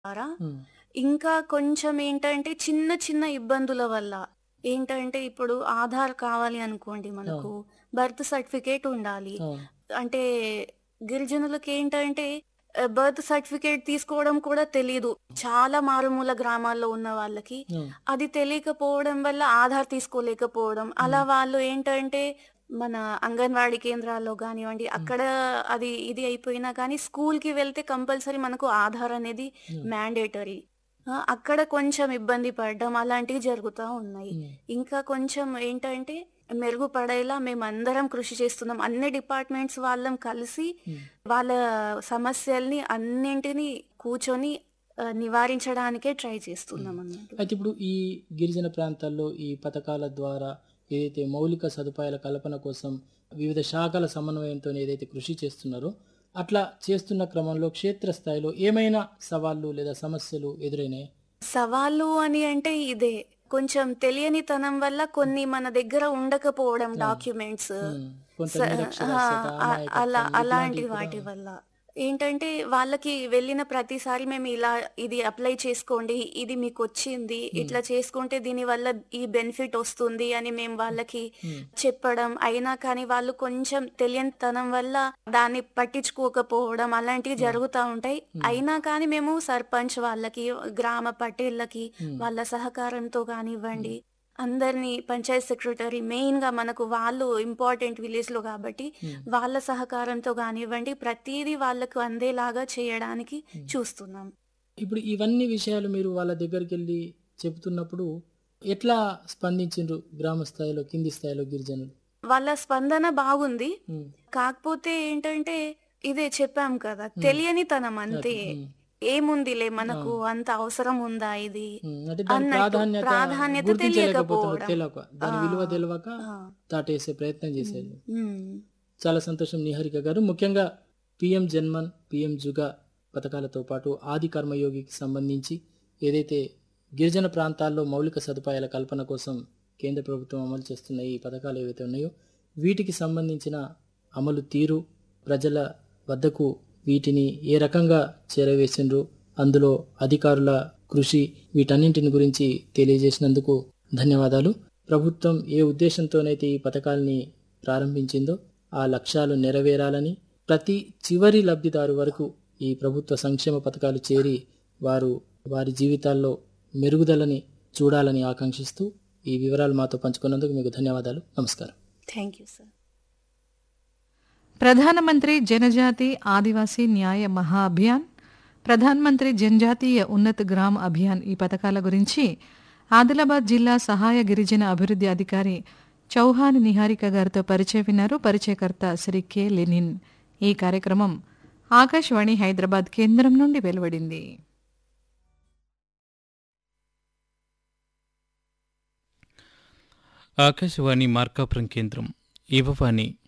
ద్వారా హ్మ్. ఇంకా కొంచెం ఏంటంటే చిన్న చిన్న ఇబ్బందుల వల్ల ఏంటంటే ఇప్పుడు ఆధార్ కావాలి అనుకోండి మనకు బర్త్ సర్టిఫికేట్ ఉండాలి అవును. అంటే గిరిజనులకి ఏంటంటే బర్త్ సర్టిఫికేట్ తీసుకోవడం కూడా తెలియదు చాలా మారుమూల గ్రామాల్లో ఉన్న వాళ్ళకి అవును. అది తెలియకపోవడం వల్ల ఆధార్ తీసుకోలేకపోవడం అలా వాళ్ళు ఏంటంటే మన అంగన్వాడీ కేంద్రాల్లో కానివ్వండి అక్కడ అది ఇది అయిపోయినా కానీ స్కూల్ కి వెళ్తే కంపల్సరీ మనకు ఆధార్ అనేది Hmm. మ్యాండేటరీ అక్కడ కొంచెం ఇబ్బంది పడడం అలాంటివి జరుగుతూ ఉన్నాయి హ్మ్. ఇంకా కొంచెం ఏంటంటే మెరుగుపడేలా మేమందరం కృషి చేస్తున్నాం అన్ని డిపార్ట్మెంట్స్ వాళ్ళం కలిసి హ్మ్. వాళ్ళ సమస్యల్ని అన్నింటినీ కూర్చొని ఆ, నివారించడానికే ట్రై చేస్తున్నాం అన్నట్టు అయితే ఇప్పుడు ఈ గిరిజన ప్రాంతాల్లో ఈ పథకాల ద్వారా ఏదైతే మౌలిక సదుపాయాల కల్పన కోసం వివిధ శాఖల సమన్వయంతో ఏదైతే కృషి చేస్తున్నారో అట్లా చేస్తున్న క్రమంలో క్షేత్రస్థాయిలో ఏమైనా సవాళ్ళు లేదా సమస్యలు ఎదురైనాయి సవాళ్ళు అని అంటే ఇదే కొంచెం తెలియనితనం వల్ల కొన్ని మన దగ్గర ఉండకపోవడం డాక్యుమెంట్స్ కొంత స- నిరక్షరాస్యత, ఆ, ఆ, అమాయకత్వం, అలా అలాంటి ఇట్లాంటివి వాటి కూడా- వల్ల ఏంటంటే వాళ్ళకి వెళ్ళిన ప్రతిసారి మేము ఇలా ఇది అప్లై చేసుకోండి ఇది మీకు వచ్చింది ఇట్లా చేసుకుంటే దీని వల్ల ఈ బెనిఫిట్ వస్తుంది అని మేము వాళ్ళకి హ్మ్. చెప్పడం అయినా కానీ వాళ్ళు కొంచెం తెలియనితనం వల్ల దాన్ని పట్టించుకోకపోవడం అలాంటివి జరుగుతూ ఉంటాయి అయినా కానీ మేము సర్పంచ్ వాళ్ళకి గ్రామ పటేళ్ళకి Hmm. వాళ్ళ సహకారంతో కానివ్వండి అందరినీ పంచాయత్ సెక్రటరీ మెయిన్ గా మనకు వాళ్ళు ఇంపార్టెంట్ విలేజ్ లో కాబట్టి Hmm. వాళ్ళ సహకారంతో కానివ్వండి ప్రతిదీ వాళ్ళకు అందేలాగా చేయడానికి చూస్తున్నాం ఇప్పుడు ఇవన్నీ విషయాలు మీరు వాళ్ళ దగ్గరికి వెళ్ళి చెబుతున్నప్పుడు ఎట్లా స్పందించిండ్రు గ్రామ స్థాయిలో కింది స్థాయిలో గిరిజనులు వాళ్ళ స్పందన బాగుంది హ్మ్. కాకపోతే ఏంటంటే ఇదే చెప్పాం కదా తెలియనితనం అంతే హ్మ్. ఏముందిలే మనకు అంత అవసరం ఉందా ఇది ఉమ్, అంటే దాని అన్నట్టు ప్రాధాన్యత ప్రాధాన్యత గుర్తించలేకపోతున్నారు తెలియకపోవడం. తెలియక దాని ఆ. విలువ తెలియక ఆ. దాటేసే ప్రయత్నం చేసేది ఉమ్. చాలా సంతోషం నిహారిక గారు ముఖ్యంగా పిఎం జన్మన్ పిఎం జుగా పథకాలతో పాటు ఆది కర్మయోగికి సంబంధించి ఏదైతే గిరిజన ప్రాంతాల్లో మౌలిక సదుపాయాల కల్పన కోసం కేంద్ర ప్రభుత్వం అమలు చేస్తున్న ఈ పథకాలు ఏవైతే ఉన్నాయో వీటికి సంబంధించిన అమలు తీరు ప్రజల వద్దకు వీటిని ఏ రకంగా చేరవేసిండ్రు అందులో అధికారుల కృషి వీటన్నింటిని గురించి తెలియజేసినందుకు ధన్యవాదాలు ప్రభుత్వం ఏ ఉద్దేశంతోనైతే ఈ పథకాల్ని ప్రారంభించిందో ఆ లక్ష్యాలు నెరవేరాలని ప్రతి చివరి లబ్ధిదారు వరకు ఈ ప్రభుత్వ సంక్షేమ పథకాలు చేరి వారు వారి జీవితాల్లో మెరుగుదలని చూడాలని ఆకాంక్షిస్తూ ఈ వివరాలు మాతో పంచుకున్నందుకు మీకు ధన్యవాదాలు నమస్కారం థ్యాంక్ యూ సార్ ప్రధానమంత్రి జనజాతి ఆదివాసీ న్యాయ మహా అభియాన్ ప్రధానమంత్రి జనజాతీయ ఉన్నత్ గ్రామ్ అభియాన్ ఈ పథకాల గురించి ఆదిలాబాద్ జిల్లా సహాయ గిరిజన అభివృద్ధి అధికారి చౌహాన్ నిహారిక గారితో పరిచయ విన్నారు పరిచయకర్త శ్రీ కె లెనిన్ ఈ కార్యక్రమం ఆకాశవాణి హైదరాబాద్ కేంద్రం నుండి వెలువడింది ఆకాశవాణి మార్కాపురం కేంద్రం యువవాణి